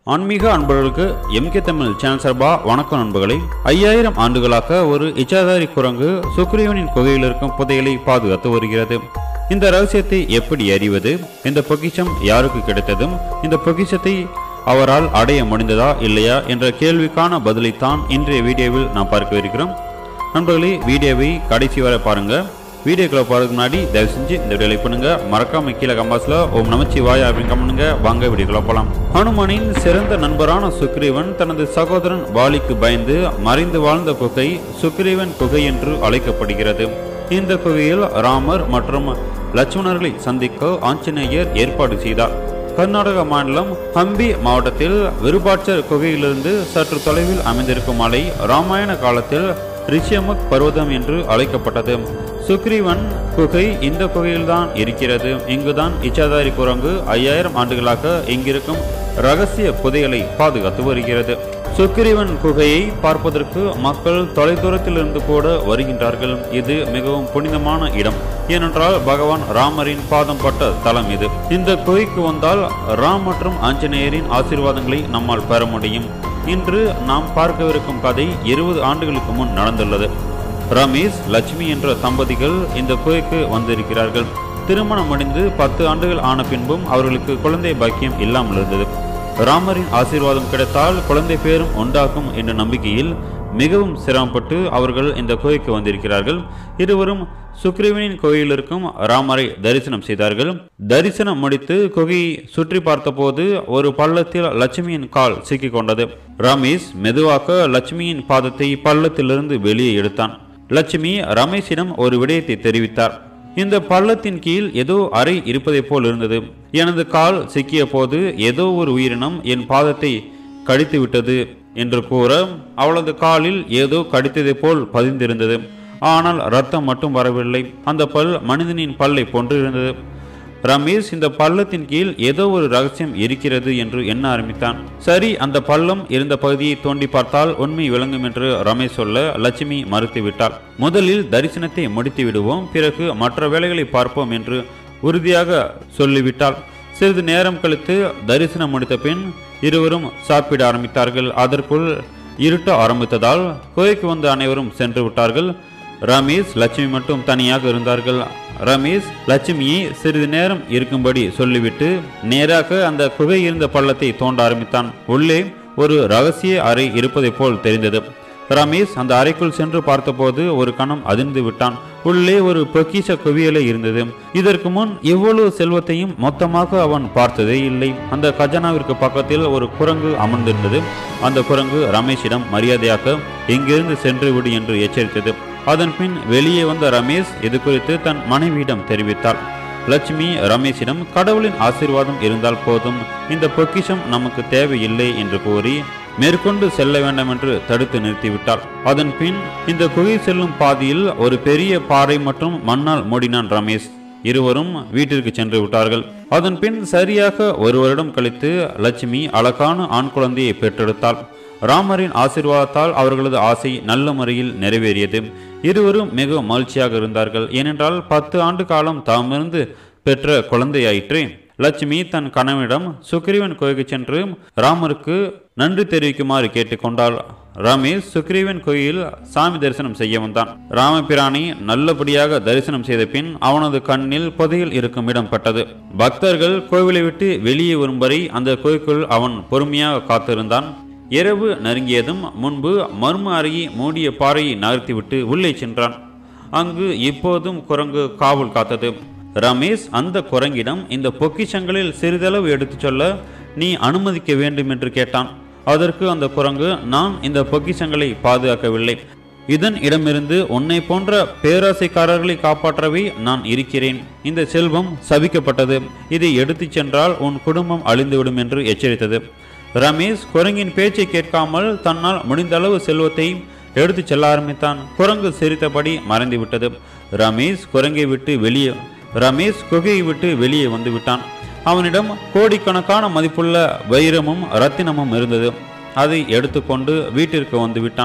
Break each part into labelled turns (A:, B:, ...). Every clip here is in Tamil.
A: ஆன்மீக அன்பர்களுக்கு எம்கே தமிழ் சேனல் சார்பா வணக்கம் நண்பர்களே ஐயாயிரம் ஆண்டுகளாக ஒரு இச்சாதாரி குரங்கு சுக்ரீவனின் குகையில் இருக்கும் புதையலை பாதுகாத்து வருகிறது இந்த ரகசியத்தை எப்படி அறிவது இந்த பொக்கிஷம் யாருக்கு கிடைத்ததும் இந்த பொக்கிஷத்தை அவரால் அடைய முடிந்ததா இல்லையா என்ற கேள்விக்கான பதிலைத்தான் இன்றைய வீடியோவில் நாம் பார்க்க இருக்கிறோம் நண்பர்களே வீடியோவை கடைசி வரை பாருங்க வீடியோக்குள்ள போறதுக்கு முன்னாடி தயவு செஞ்சு இந்த வீடியோ லைக் பண்ணுங்க மறக்காம கீழே கம்பாஸ்ல ஓம் நமச்சிவாய அப்படின்னு கமெண்ட் பண்ணுங்க வாங்க வீடியோக்குள்ள போலாம் ஹனுமனின் சிறந்த நண்பரான சுக்ரீவன் தனது சகோதரன் வாலிக்கு பயந்து மறைந்து வாழ்ந்த குகை சுக்ரீவன் குகை என்று அழைக்கப்படுகிறது இந்த குகையில் ராமர் மற்றும் லட்சுமணர்களை சந்திக்க ஆஞ்சநேயர் ஏற்பாடு செய்தார் கர்நாடக மாநிலம் ஹம்பி மாவட்டத்தில் விருபாட்சர் குகையிலிருந்து சற்று தொலைவில் அமைந்திருக்கும் மலை ராமாயண காலத்தில் ரிஷியமுக் பர்வதம் என்று அழைக்கப்பட்டது சுக்ரீவன் குகை இந்த குகையில்தான் இருக்கிறது இங்குதான் இச்சாதாரி குரங்கு ஐயாயிரம் ஆண்டுகளாக இங்கிருக்கும் ரகசிய புதையலை பாதுகாத்து வருகிறது சுக்கிரீவன் குகையை பார்ப்பதற்கு மக்கள் தொலைதூரத்திலிருந்து கூட வருகின்றார்கள் இது மிகவும் புனிதமான இடம் ஏனென்றால் பகவான் ராமரின் பாதம் பட்ட தலம் இது இந்த குகைக்கு வந்தால் ராம் மற்றும் ஆஞ்சநேயரின் ஆசீர்வாதங்களை நம்மால் பெற முடியும் இன்று நாம் பார்க்கவிருக்கும் கதை இருபது ஆண்டுகளுக்கு முன் நடந்துள்ளது ரமேஷ் லட்சுமி என்ற தம்பதிகள் இந்த குகைக்கு வந்திருக்கிறார்கள் திருமணம் முடிந்து பத்து ஆண்டுகள் ஆன பின்பும் அவர்களுக்கு குழந்தை பாக்கியம் இல்லாமல் இருந்தது ராமரின் ஆசீர்வாதம் கிடைத்தால் குழந்தை பேரும் உண்டாகும் என்ற நம்பிக்கையில் மிகவும் சிரமப்பட்டு அவர்கள் இந்த குகைக்கு வந்திருக்கிறார்கள் இருவரும் சுக்ரீவனின் கோயில் இருக்கும் ராமரை தரிசனம் செய்தார்கள் தரிசனம் முடித்து குகையை சுற்றி பார்த்தபோது ஒரு பள்ளத்தில் லட்சுமியின் கால் சிக்கிக் கொண்டது ரமேஷ் மெதுவாக லட்சுமியின் பாதத்தை பள்ளத்திலிருந்து வெளியே எடுத்தான் லட்சுமி ரமேஷிடம் ஒரு விடயத்தை தெரிவித்தார் இந்த பள்ளத்தின் கீழ் ஏதோ அறை இருப்பதைப் போல் இருந்தது எனது கால் சிக்கிய போது ஏதோ ஒரு உயிரினம் என் பாதத்தை கடித்து விட்டது என்று கூற அவளது காலில் ஏதோ கடித்ததைப் போல் பதிந்திருந்தது ஆனால் ரத்தம் மட்டும் வரவில்லை அந்த பல் மனிதனின் பல்லை போன்று இருந்தது ரமேஷ் இந்த பள்ளத்தின் கீழ் ஏதோ ஒரு ரகசியம் இருக்கிறது என்று எண்ண ஆரம்பித்தான் சரி அந்த பள்ளம் இருந்த பகுதியை தோண்டி பார்த்தால் உண்மை விளங்கும் என்று ரமேஷ் சொல்ல லட்சுமி மறுத்துவிட்டாள் முதலில் தரிசனத்தை முடித்து விடுவோம் பிறகு மற்ற வேலைகளை பார்ப்போம் என்று உறுதியாக சொல்லிவிட்டாள் சிறிது நேரம் கழித்து தரிசனம் முடித்த பின் இருவரும் சாப்பிட ஆரம்பித்தார்கள் அதற்குள் இருட்ட ஆரம்பித்ததால் குகைக்கு வந்த அனைவரும் சென்று விட்டார்கள் ரமேஷ் லட்சுமி மட்டும் தனியாக இருந்தார்கள் ரமேஷ் லட்சுமியை சிறிது நேரம் இருக்கும்படி சொல்லிவிட்டு நேராக அந்த குகை இருந்த பள்ளத்தை தோண்ட ஆரம்பித்தான் உள்ளே ஒரு ரகசிய அறை இருப்பதைப் போல் தெரிந்தது ரமேஷ் அந்த அறைக்குள் சென்று பார்த்தபோது ஒரு கணம் அதிர்ந்து விட்டான் உள்ளே ஒரு பொக்கிஷ குவியலை இருந்தது இதற்கு முன் எவ்வளவு செல்வத்தையும் மொத்தமாக அவன் பார்த்ததே இல்லை அந்த கஜானாவிற்கு பக்கத்தில் ஒரு குரங்கு அமர்ந்திருந்தது அந்த குரங்கு ரமேஷிடம் மரியாதையாக இங்கிருந்து சென்று விடு என்று எச்சரித்தது அதன் பின் வெளியே வந்த ரமேஷ் இது குறித்து தன் மனைவியிடம் தெரிவித்தார் லட்சுமி ரமேஷிடம் கடவுளின் ஆசீர்வாதம் இருந்தால் போதும் இந்த பொக்கிஷம் நமக்கு தேவையில்லை என்று கூறி மேற்கொண்டு செல்ல வேண்டாம் என்று தடுத்து நிறுத்திவிட்டார் அதன் பின் இந்த குகை செல்லும் பாதையில் ஒரு பெரிய பாறை மற்றும் மண்ணால் மூடினான் ரமேஷ் இருவரும் வீட்டிற்கு சென்று விட்டார்கள் அதன் பின் சரியாக ஒரு வருடம் கழித்து லட்சுமி அழகான ஆண் குழந்தையை பெற்றெடுத்தாள் ராமரின் ஆசீர்வாதத்தால் அவர்களது ஆசை நல்ல முறையில் நிறைவேறியது இருவரும் மிக மகிழ்ச்சியாக இருந்தார்கள் ஏனென்றால் பத்து ஆண்டு காலம் தாமிருந்து பெற்ற குழந்தையாயிற்று லட்சுமி தன் கணவனிடம் சுக்ரீவன் கோயிலுக்கு சென்று ராமருக்கு நன்றி தெரிவிக்குமாறு கேட்டுக்கொண்டாள் ரமேஷ் சுக்ரீவன் கோயில் சாமி தரிசனம் செய்ய வந்தான் ராமபிரானை நல்லபடியாக தரிசனம் செய்த பின் அவனது கண்ணில் புதையில் இருக்கும் இடம் பட்டது பக்தர்கள் கோவிலை விட்டு வெளியே வரும் வரை அந்த கோயிலுக்குள் அவன் பொறுமையாக காத்திருந்தான் இரவு நெருங்கியதும் முன்பு மர்ம அறையை மூடிய பாறையை நகர்த்திவிட்டு உள்ளே சென்றான் அங்கு இப்போதும் குரங்கு காவல் காத்தது ரமேஷ் அந்த குரங்கிடம் இந்த பொக்கிஷங்களில் சிறிதளவு எடுத்துச் சொல்ல நீ அனுமதிக்க வேண்டும் என்று கேட்டான் அதற்கு அந்த குரங்கு நான் இந்த பொக்கிஷங்களை பாதுகாக்கவில்லை இதன் இடமிருந்து உன்னை போன்ற பேராசைக்காரர்களை காப்பாற்றவே நான் இருக்கிறேன் இந்த செல்வம் சபிக்கப்பட்டது இதை எடுத்துச் சென்றால் உன் குடும்பம் அழிந்துவிடும் என்று எச்சரித்தது ரமேஷ் குரங்கின் பேச்சை கேட்காமல் தன்னால் முடிந்த அளவு செல்வத்தை எடுத்துச் செல்ல ஆரம்பித்தான் குரங்கு சிரித்தபடி மறைந்து விட்டது ரமேஷ் குரங்கை விட்டு வெளியே ரமேஷ் குகையை விட்டு வெளியே வந்து விட்டான் அவனிடம் கோடிக்கணக்கான மதிப்புள்ள வைரமும் ரத்தினமும் இருந்தது அதை எடுத்துக்கொண்டு வீட்டிற்கு வந்து விட்டான்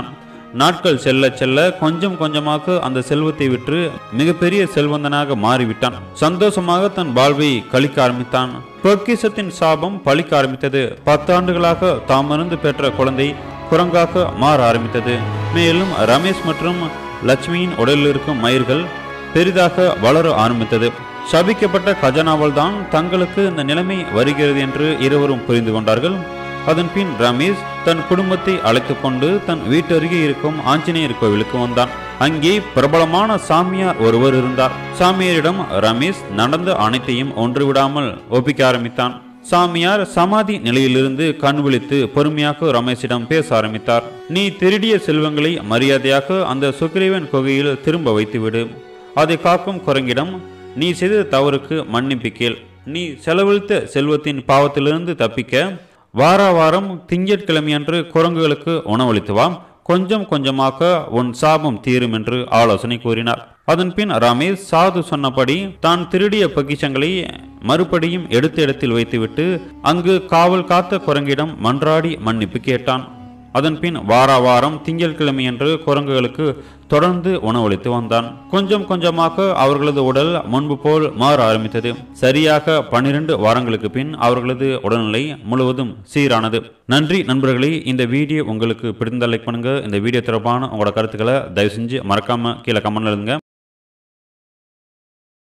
A: நாட்கள் செல்ல செல்ல கொஞ்சம் கொஞ்சமாக அந்த செல்வத்தை விற்று மிகப்பெரிய செல்வந்தனாக மாறிவிட்டான் சந்தோஷமாக தன் வாழ்வை கழிக்க ஆரம்பித்தான் பொக்கிசத்தின் சாபம் பழிக்க ஆரம்பித்தது பத்து ஆண்டுகளாக தாமிருந்து பெற்ற குழந்தை குரங்காக மாற ஆரம்பித்தது மேலும் ரமேஷ் மற்றும் லட்சுமியின் உடலில் இருக்கும் மயிர்கள் பெரிதாக வளர ஆரம்பித்தது சபிக்கப்பட்ட கஜானாவால் தான் தங்களுக்கு இந்த நிலைமை வருகிறது என்று இருவரும் புரிந்து கொண்டார்கள் அதன் பின் ரமேஷ் தன் குடும்பத்தை அழைத்துக் கொண்டு தன் வீட்டருகே இருக்கும் ஆஞ்சநேயர் கோவிலுக்கு வந்தான் அங்கே பிரபலமான சாமியார் ஒருவர் இருந்தார் சாமியாரிடம் ரமேஷ் நடந்த அனைத்தையும் ஒன்று விடாமல் ஒப்பிக்க ஆரம்பித்தான் சாமியார் சமாதி நிலையிலிருந்து கண் விழித்து பொறுமையாக ரமேஷிடம் பேச ஆரம்பித்தார் நீ திருடிய செல்வங்களை மரியாதையாக அந்த சுக்ரீவன் குகையில் திரும்ப வைத்துவிடு அதை காக்கும் குரங்கிடம் நீ செய்த தவறுக்கு மன்னிப்பு கேள் நீ செலவழித்த செல்வத்தின் பாவத்திலிருந்து தப்பிக்க வார வாரம் திங்கட்கிழமையன்று குரங்குகளுக்கு உணவளித்து வா கொஞ்சம் கொஞ்சமாக உன் சாபம் தீரும் என்று ஆலோசனை கூறினார் அதன் பின் ரமேஷ் சாது சொன்னபடி தான் திருடிய பொக்கிஷங்களை மறுபடியும் எடுத்த இடத்தில் வைத்துவிட்டு அங்கு காவல் காத்த குரங்கிடம் மன்றாடி மன்னிப்பு கேட்டான் அதன் பின் வார வாரம் திங்கட்கிழமையன்று குரங்குகளுக்கு தொடர்ந்து உணவளித்து வந்தான் கொஞ்சம் கொஞ்சமாக அவர்களது உடல் முன்பு போல் மாற ஆரம்பித்தது சரியாக பன்னிரண்டு வாரங்களுக்கு பின் அவர்களது உடல்நிலை முழுவதும் சீரானது நன்றி நண்பர்களே இந்த வீடியோ உங்களுக்கு பிடிந்த லைக் பண்ணுங்க இந்த வீடியோ தொடர்பான உங்களோட கருத்துக்களை தயவு செஞ்சு மறக்காம கீழே கமெண்ட்ல எழுதுங்க